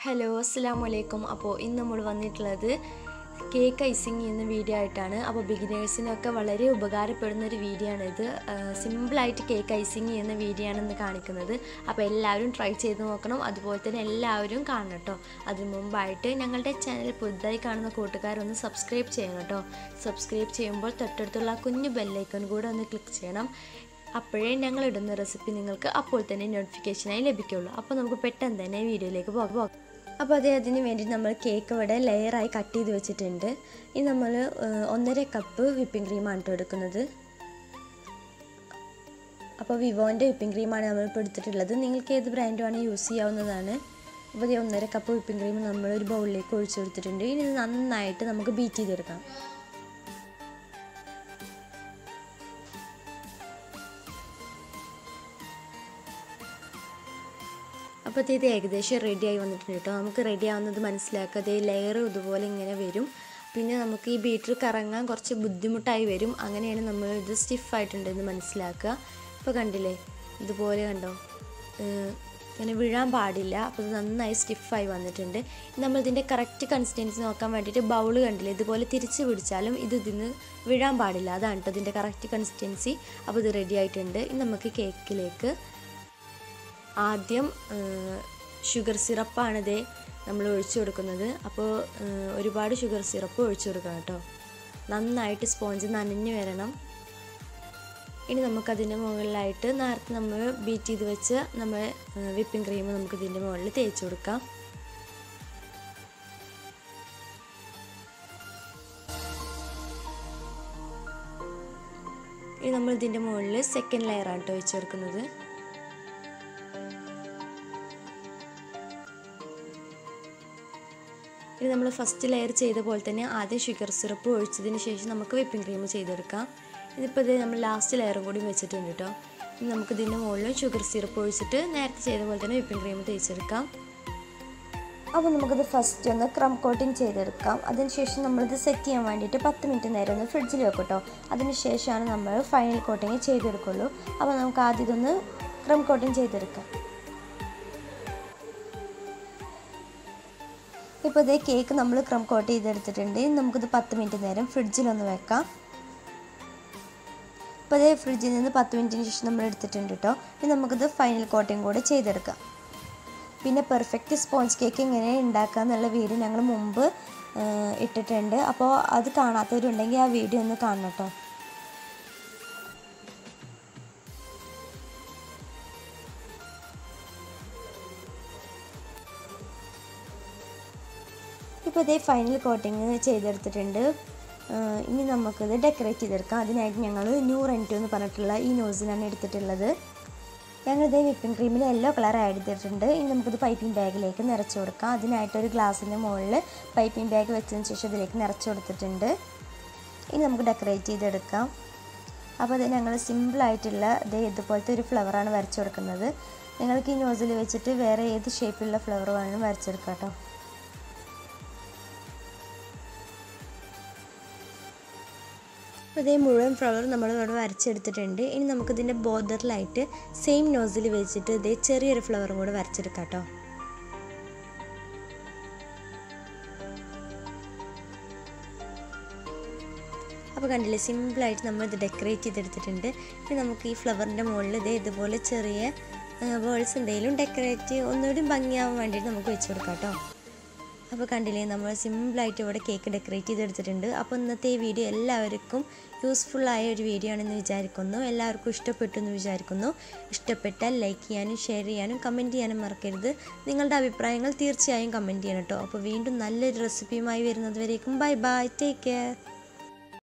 hello അസ്സാം വലൈക്കും അപ്പോൾ ഇന്ന് നമ്മൾ വന്നിട്ടുള്ളത് കേക്ക് ഐസിങ് എന്ന വീഡിയോ ആയിട്ടാണ് അപ്പോൾ ബിഗിനേഴ്സിനൊക്കെ വളരെ ഉപകാരപ്പെടുന്ന ഒരു വീഡിയോ ആണ് ഇത് സിമ്പിളായിട്ട് കേക്ക് ഐസിങ് ചെയ്യുന്ന വീഡിയോ ആണ് ഇന്ന് കാണിക്കുന്നത് അപ്പോൾ എല്ലാവരും ട്രൈ ചെയ്ത് നോക്കണം അതുപോലെ തന്നെ എല്ലാവരും കാണണം കേട്ടോ അതിന് മുമ്പായിട്ട് ഞങ്ങളുടെ ചാനൽ പുതുതായി കാണുന്ന കൂട്ടുകാരൊന്ന് സബ്സ്ക്രൈബ് ചെയ്യണം കേട്ടോ സബ്സ്ക്രൈബ് ചെയ്യുമ്പോൾ തൊട്ടടുത്തുള്ള ആ കുഞ്ഞു ബെല്ലൈക്കൺ കൂടെ ഒന്ന് ക്ലിക്ക് ചെയ്യണം അപ്പോഴേ ഞങ്ങൾ ഇടുന്ന റെസിപ്പി നിങ്ങൾക്ക് അപ്പോൾ തന്നെ നോട്ടിഫിക്കേഷനായി ലഭിക്കുള്ളൂ അപ്പോൾ നമുക്ക് പെട്ടെന്ന് തന്നെ വീഡിയോയിലേക്ക് പോകാം അപ്പോൾ അതേ അതിന് വേണ്ടി നമ്മൾ കേക്ക് ഇവിടെ ലെയറായി കട്ട് ചെയ്ത് വെച്ചിട്ടുണ്ട് ഇനി നമ്മൾ ഒന്നര കപ്പ് വിപ്പിംഗ് ക്രീമാണ് കേട്ടോ എടുക്കുന്നത് അപ്പോൾ വിവോൻ്റെ വിപ്പിംഗ് ക്രീമാണ് നമ്മളിപ്പോൾ എടുത്തിട്ടുള്ളത് നിങ്ങൾക്ക് ഏത് ബ്രാൻഡുമാണ് യൂസ് ചെയ്യാവുന്നതാണ് അപ്പോൾ ഈ ഒന്നര കപ്പ് വിപ്പിംഗ് ക്രീം നമ്മൾ ഒരു ബൗളിലേക്ക് ഒഴിച്ചു കൊടുത്തിട്ടുണ്ട് ഇനി ഇത് നന്നായിട്ട് നമുക്ക് ബീറ്റ് ചെയ്തെടുക്കാം അപ്പോൾ ഇത് ഏകദേശം റെഡിയായി വന്നിട്ടുണ്ട് കേട്ടോ നമുക്ക് റെഡി ആവുന്നത് മനസ്സിലാക്കാതെ ലെയർ ഇതുപോലെ ഇങ്ങനെ വരും പിന്നെ നമുക്ക് ഈ ബീറ്റർ കറങ്ങാൻ കുറച്ച് ബുദ്ധിമുട്ടായി വരും അങ്ങനെയാണ് നമ്മൾ ഇത് സ്റ്റിഫായിട്ടുണ്ടെന്ന് മനസ്സിലാക്കുക ഇപ്പോൾ കണ്ടില്ലേ ഇതുപോലെ കണ്ടോ ഇങ്ങനെ വീഴാൻ പാടില്ല അപ്പോൾ ഇത് നന്നായി സ്റ്റിഫായി വന്നിട്ടുണ്ട് നമ്മൾ ഇതിൻ്റെ കറക്റ്റ് കൺസിസ്റ്റൻസി നോക്കാൻ വേണ്ടിയിട്ട് ബൗൾ കണ്ടില്ലേ ഇതുപോലെ തിരിച്ച് പിടിച്ചാലും ഇത് ഇതിന് വീഴാൻ പാടില്ല അതാണ് കേട്ടോ ഇതിൻ്റെ കറക്റ്റ് കൺസിസ്റ്റൻസി അപ്പോൾ ഇത് റെഡി ആയിട്ടുണ്ട് ഇനി നമുക്ക് കേക്കിലേക്ക് ആദ്യം ഷുഗർ സിറപ്പാണിത് നമ്മൾ ഒഴിച്ചു കൊടുക്കുന്നത് അപ്പോൾ ഒരുപാട് ഷുഗർ സിറപ്പ് ഒഴിച്ചു കൊടുക്കണം കേട്ടോ നന്നായിട്ട് സ്പോഞ്ച് നനഞ്ഞു വരണം ഇനി നമുക്കതിൻ്റെ മുകളിലായിട്ട് നേരത്തെ നമ്മൾ ബീറ്റ് ചെയ്ത് വെച്ച് നമ്മൾ വിപ്പിംഗ് ക്രീം നമുക്ക് ഇതിൻ്റെ മുകളിൽ തേച്ച് കൊടുക്കാം ഇനി നമ്മൾ ഇതിൻ്റെ മുകളിൽ സെക്കൻഡ് ലെയറാണ് കേട്ടോ വെച്ച് കൊടുക്കുന്നത് ഇനി നമ്മൾ ഫസ്റ്റ് ലെയർ ചെയ്ത പോലെ തന്നെ ആദ്യം ഷുഗർ സിറപ്പ് ഒഴിച്ചതിന് ശേഷം നമുക്ക് വിപ്പിംഗ് ക്രീം ചെയ്തെടുക്കാം ഇതിപ്പോൾ ഇത് നമ്മൾ ലാസ്റ്റ് ലെയറും കൂടി വെച്ചിട്ടുണ്ട് കേട്ടോ ഇനി നമുക്ക് ഇതിൻ്റെ മുകളിൽ ഷുഗർ സിറപ്പ് ഒഴിച്ചിട്ട് നേരത്തെ ചെയ്ത പോലെ തന്നെ വിപ്പിംഗ് ക്രീം തേച്ചെടുക്കാം അപ്പോൾ നമുക്കിത് ഫസ്റ്റ് ഒന്ന് ക്രം കോട്ടിങ് ചെയ്തെടുക്കാം അതിനുശേഷം നമ്മളിത് സെറ്റ് ചെയ്യാൻ വേണ്ടിയിട്ട് പത്ത് മിനിറ്റ് നേരം ഒന്ന് ഫ്രിഡ്ജിൽ വെക്കും കേട്ടോ അതിനുശേഷമാണ് നമ്മൾ ഫൈനൽ കോട്ടിങ് ചെയ്തെടുക്കുള്ളൂ അപ്പോൾ നമുക്ക് ആദ്യം ഇതൊന്ന് ക്രം കോട്ടിങ് ചെയ്തെടുക്കാം ഇപ്പോൾ ഇതേ കേക്ക് നമ്മൾ ക്രം കോട്ട് ചെയ്തെടുത്തിട്ടുണ്ട് നമുക്കിത് പത്ത് മിനിറ്റ് നേരം ഫ്രിഡ്ജിലൊന്ന് വെക്കാം ഇപ്പോൾ ഇതേ ഫ്രിഡ്ജിൽ നിന്ന് പത്ത് മിനിറ്റിന് ശേഷം നമ്മൾ എടുത്തിട്ടുണ്ട് കേട്ടോ ഇനി നമുക്കിത് ഫൈനൽ കോട്ടിങ് കൂടെ ചെയ്തെടുക്കാം പിന്നെ പെർഫെക്റ്റ് സ്പോഞ്ച് കേക്ക് എങ്ങനെ ഉണ്ടാക്കുക എന്നുള്ള വീഡിയോ ഞങ്ങൾ മുമ്പ് ഇട്ടിട്ടുണ്ട് അപ്പോൾ അത് കാണാത്തവരുണ്ടെങ്കിൽ ആ വീഡിയോ ഒന്ന് കാണണം കേട്ടോ ഇപ്പോൾ ഇതേ ഫൈനൽ കോട്ടിങ് ചെയ്തെടുത്തിട്ടുണ്ട് ഇനി നമുക്കിത് ഡെക്കറേറ്റ് ചെയ്തെടുക്കാം അതിനായിട്ട് ഞങ്ങൾ ന്യൂ റെൻറ്റ് എന്ന് പറഞ്ഞിട്ടുള്ള ഈ നോസിലാണ് എടുത്തിട്ടുള്ളത് ഞങ്ങളിതേ വിപ്പിംഗ് ക്രീമിൽ യെല്ലോ കളർ ആഡ് ചെയ്തിട്ടുണ്ട് ഇനി നമുക്കിത് പൈപ്പിംഗ് ബാഗിലേക്ക് നിറച്ച് കൊടുക്കാം അതിനായിട്ട് ഒരു ഗ്ലാസിൻ്റെ മുകളിൽ പൈപ്പിംഗ് ബാഗ് വെച്ചതിന് ശേഷം ഇതിലേക്ക് നിറച്ച് കൊടുത്തിട്ടുണ്ട് ഇനി നമുക്ക് ഡെക്കറേറ്റ് ചെയ്തെടുക്കാം അപ്പോൾ അത് ഞങ്ങൾ സിമ്പിളായിട്ടുള്ള ഇതേ ഇതുപോലത്തെ ഒരു ഫ്ലവറാണ് വരച്ചു കൊടുക്കുന്നത് നിങ്ങൾക്ക് ഈ നോസിൽ വെച്ചിട്ട് വേറെ ഏത് ഷേപ്പിലുള്ള ഫ്ലവർ വേണമെങ്കിലും വരച്ചെടുക്കാം കേട്ടോ ഇതേ മുഴുവൻ ഫ്ലവർ നമ്മൾ ഇവിടെ വരച്ചെടുത്തിട്ടുണ്ട് ഇനി നമുക്കിതിൻ്റെ ബോർഡറിലായിട്ട് സെയിം നോസിൽ വെച്ചിട്ട് ഇതേ ചെറിയൊരു ഫ്ലവറും കൂടെ വരച്ചെടുക്കാം കേട്ടോ അപ്പോൾ കണ്ടില്ലേ സിമ്പിളായിട്ട് നമ്മൾ ഇത് ഡെക്കറേറ്റ് ചെയ്തെടുത്തിട്ടുണ്ട് ഇനി നമുക്ക് ഈ ഫ്ലവറിൻ്റെ മുകളിൽ ഇതേ ഇതുപോലെ ചെറിയ ബേൾസ് എന്തെങ്കിലും ഡെക്കറേറ്റ് ഒന്നുകൂടി ഭംഗിയാവാൻ വേണ്ടിയിട്ട് നമുക്ക് വെച്ച് കൊടുക്കാം കേട്ടോ അപ്പോൾ കണ്ടില്ലേ നമ്മൾ സിമ്പിളായിട്ട് ഇവിടെ കേക്ക് ഡെക്കറേറ്റ് ചെയ്തെടുത്തിട്ടുണ്ട് അപ്പോൾ ഇന്നത്തെ ഈ വീഡിയോ എല്ലാവർക്കും യൂസ്ഫുള്ളായ ഒരു വീഡിയോ ആണെന്ന് വിചാരിക്കുന്നു എല്ലാവർക്കും ഇഷ്ടപ്പെട്ടു എന്ന് വിചാരിക്കുന്നു ഇഷ്ടപ്പെട്ടാൽ ലൈക്ക് ചെയ്യാനും ഷെയർ ചെയ്യാനും കമൻറ്റ് ചെയ്യാനും മറക്കരുത് നിങ്ങളുടെ അഭിപ്രായങ്ങൾ തീർച്ചയായും കമൻറ്റ് ചെയ്യണം കേട്ടോ അപ്പോൾ വീണ്ടും നല്ലൊരു റെസിപ്പിയുമായി വരുന്നത് വരേക്കും ബൈ ബൈ ടേക്ക് കെയർ